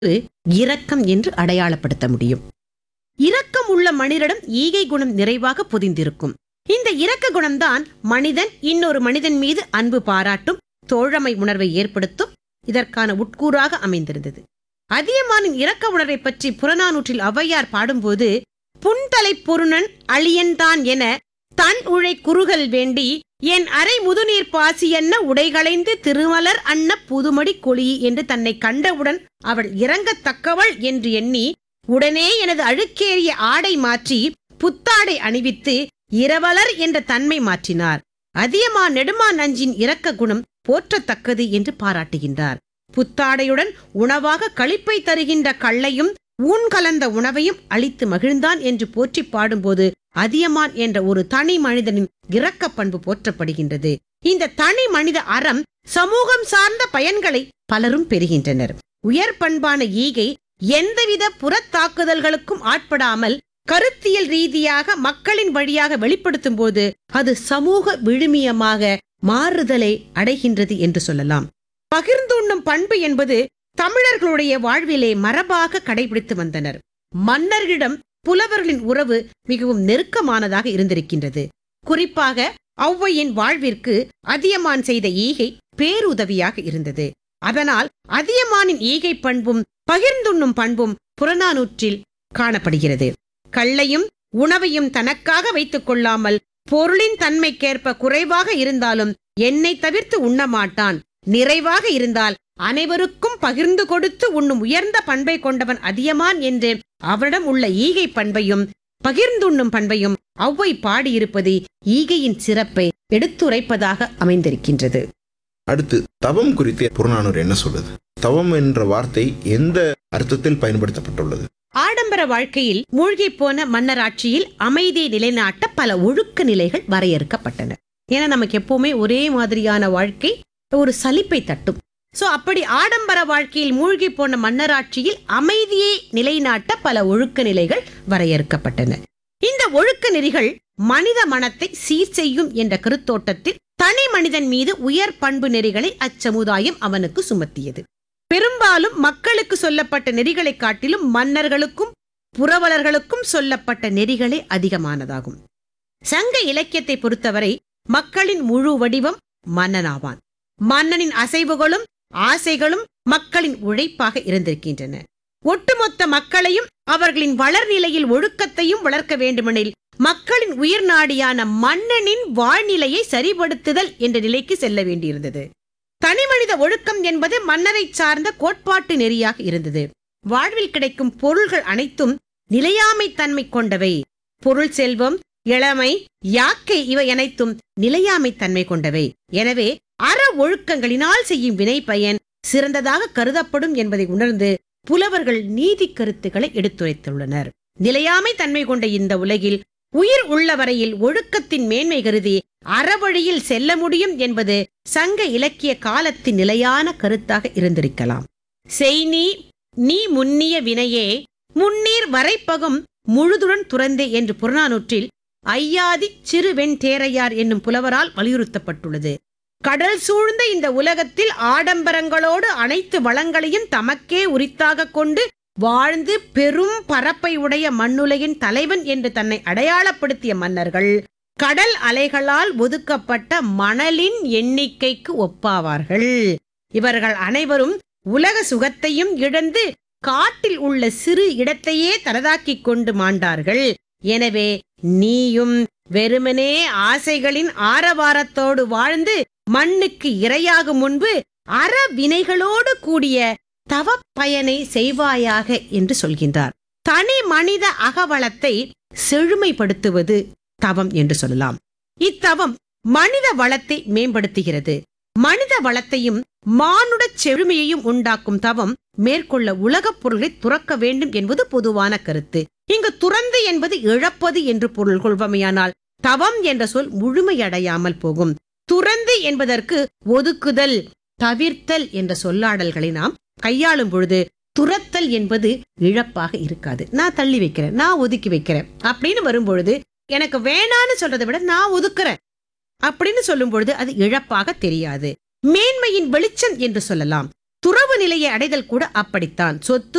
இரக்கம் என்று அடையாளப்படுத்த முடியும் இரக்கம் உள்ள மனிதரிடம் ஈகை குணம் நிறைவாக பொதிந்திருக்கும் இந்த இரக்க குணம்தான் மனிதன் இன்னொரு மனிதன் மீது அன்பு பாராட்டும் தோழமை உணர்வை ஏற்படுத்தும் இதற்கான உட்கூறாக அமைந்திருந்தது அதியமானின் இரக்க உணர்வை பற்றி புறநானூற்றில் ஔவையார் பாடும்போது புன்தலை பொருணன் அழியன்தான் என தன் உழை குறுகல் வேண்டி என் அரை முதுநீர் பாசி என்ன உடைகளைந்து திருமலர் அன்ன புதுமடி கொளி என்று தன்னை கண்டவுடன் அவள் இறங்கத்தக்கவள் என்று எண்ணி உடனே எனது அழுக்கேறிய ஆடை மாற்றி புத்தாடை அணிவித்து இரவலர் என்ற தன்மை மாற்றினார் அதியமா நெடுமான் நஞ்சின் இரக்க குணம் போற்றத்தக்கது என்று பாராட்டுகின்றார் புத்தாடையுடன் உணவாக களிப்பை தருகின்ற கள்ளையும் ஊன் கலந்த உணவையும் அளித்து மகிழ்ந்தான் என்று போற்றி பாடும்போது அதியமான் என்ற ஒரு தனி மனிதனின் இரக்க பண்பு போற்றப்படுகின்றது இந்த தனி மனித அறம் சமூகம் சார்ந்த பயன்களை பலரும் பெறுகின்றனர் உயர் பண்பான ஈகை எந்தவித புறத்தாக்குதல்களுக்கும் ஆட்படாமல் கருத்தியல் ரீதியாக மக்களின் வழியாக வெளிப்படுத்தும் போது அது சமூக விழுமியமாக மாறுதலை அடைகின்றது என்று சொல்லலாம் பகிர்ந்துண்ணும் பண்பு என்பது தமிழர்களுடைய வாழ்விலே மரபாக கடைபிடித்து வந்தனர் மன்னர்களிடம் புலவர்களின் உறவு மிகவும் நெருக்கமானதாக இருந்திருக்கின்றது குறிப்பாக ஔவையின் வாழ்விற்கு அதியமான் செய்த ஈகை பேருதவியாக இருந்தது அதனால் அதியமானின் ஈகை பண்பும் பகிர்ந்துண்ணும் பண்பும் புறநானூற்றில் காணப்படுகிறது கள்ளையும் உணவையும் தனக்காக வைத்துக் கொள்ளாமல் பொருளின் தன்மைக்கேற்ப குறைவாக இருந்தாலும் என்னை தவிர்த்து உண்ணமாட்டான் நிறைவாக இருந்தால் அனைவருக்கும் பகிர்ந்து கொடுத்து உண்ணும் உயர்ந்த பண்பை கொண்டவன் அதியமான் என்று அவரிடம் உள்ள ஈகை பண்பையும் பகிர்ந்துண்ணும் பண்பையும் ஔவை பாடியிருப்பது ஈகையின் சிறப்பை எடுத்துரைப்பதாக அமைந்திருக்கின்றது அடுத்து தவம் குறித்து புறநானூறு என்ன சொல்லுது தவம் என்ற வார்த்தை எந்த அர்த்தத்தில் பயன்படுத்தப்பட்டுள்ளது ஆடம்பர வாழ்க்கையில் மூழ்கி போன மன்னராட்சியில் அமைதியை நிலைநாட்ட பல ஒழுக்க நிலைகள் வரையறுக்கப்பட்டன ஏன்னா நமக்கு எப்பவுமே ஒரே மாதிரியான வாழ்க்கை ஒரு சலிப்பை தட்டும் சோ அப்படி ஆடம்பர வாழ்க்கையில் மூழ்கி போன மன்னராட்சியில் அமைதியை நிலைநாட்ட பல ஒழுக்க நிலைகள் வரையறுக்கப்பட்டன இந்த ஒழுக்க நெறிகள் மனித மனத்தை சீர் செய்யும் என்ற கருத்தோட்டத்தில் தனி மனிதன் மீது உயர் பண்பு நெறிகளை அச்சமுதாயம் அவனுக்கு சுமத்தியது பெரும்பாலும் மக்களுக்கு சொல்லப்பட்ட நெறிகளை காட்டிலும் மன்னர்களுக்கும் புரவலர்களுக்கும் சொல்லப்பட்ட நெறிகளே அதிகமானதாகும் சங்க இலக்கியத்தை பொறுத்தவரை மக்களின் முழு வடிவம் மன்னனாவான் மன்னனின் அசைவுகளும் ஆசைகளும் மக்களின் உழைப்பாக இருந்திருக்கின்றன ஒட்டுமொத்த மக்களையும் அவர்களின் வளர்நிலையில் ஒழுக்கத்தையும் வளர்க்க வேண்டுமெனில் மக்களின் உயிர் நாடியான மன்னனின் வாழ்நிலையை சரிபடுத்துதல் என்ற நிலைக்கு செல்ல வேண்டியிருந்தது தனிமனித ஒழுக்கம் என்பது மன்னரை சார்ந்த கோட்பாட்டு நெறியாக இருந்தது வாழ்வில் கிடைக்கும் பொருள்கள் அனைத்தும் நிலையாமை தன்மை கொண்டவை பொருள் செல்வம் இளமை யாக்கை இவை அனைத்தும் நிலையாமை தன்மை கொண்டவை எனவே அற ஒழுக்கங்களினால் செய்யும் வினை பயன் சிறந்ததாக கருதப்படும் என்பதை உணர்ந்து புலவர்கள் நீதி கருத்துக்களை எடுத்துரைத்துள்ளனர் நிலையாமை தன்மை கொண்ட இந்த உலகில் உயிர் உள்ளவரையில் ஒழுக்கத்தின் மேன்மை கருதி அறவழியில் செல்ல முடியும் என்பது சங்க இலக்கிய காலத்தின் நிலையான கருத்தாக இருந்திருக்கலாம் செய்நீ நீ முன்னிய வினையே முன்னீர் வரைப்பகம் முழுதுடன் துறந்தே என்று புறநானூற்றில் ஐயாதி சிறுவெண் தேரையார் என்னும் புலவரால் வலியுறுத்தப்பட்டுள்ளது கடல் சூழ்ந்த இந்த உலகத்தில் ஆடம்பரங்களோடு அனைத்து வளங்களையும் தமக்கே உரித்தாக கொண்டு வாழ்ந்து பெரும் பரப்பை உடைய மண்ணுலகின் தலைவன் என்று தன்னை அடையாளப்படுத்திய மன்னர்கள் கடல் அலைகளால் ஒதுக்கப்பட்ட மணலின் எண்ணிக்கைக்கு ஒப்பாவார்கள் இவர்கள் அனைவரும் உலக சுகத்தையும் இழந்து காட்டில் உள்ள சிறு இடத்தையே தனதாக்கிக் கொண்டு மாண்டார்கள் எனவே நீயும் வெறுமனே ஆசைகளின் ஆரவாரத்தோடு வாழ்ந்து மண்ணுக்கு இரையாகும் முன்பு அற வினைகளோடு கூடிய தவ பயனை செய்வாயாக என்று சொல்கின்றார் தனி மனித அகவளத்தை செழுமைப்படுத்துவது தவம் என்று சொல்லலாம் இத்தவம் மனித வளத்தை மேம்படுத்துகிறது மனித வளத்தையும் மானுட செழுமையையும் உண்டாக்கும் தவம் மேற்கொள்ள உலகப் பொருளை துறக்க வேண்டும் என்பது பொதுவான கருத்து இங்கு துறந்து என்பது இழப்பது என்று பொருள் கொள்வமையானால் தவம் என்ற சொல் முழுமையடையாமல் போகும் துறந்து என்பதற்கு ஒதுக்குதல் தவிர்த்தல் என்ற சொல்லாடல்களை நாம் கையாளும் பொழுது துரத்தல் என்பது இழப்பாக இருக்காது நான் தள்ளி வைக்கிறேன் நான் ஒதுக்கி வைக்கிறேன் அப்படின்னு வரும்பொழுது எனக்கு வேணான்னு சொல்றதை விட நான் ஒதுக்குறேன் அப்படின்னு சொல்லும் பொழுது அது இழப்பாக தெரியாது மேன்மையின் வெளிச்சம் என்று சொல்லலாம் துறவு நிலையை அடைதல் கூட அப்படித்தான் சொத்து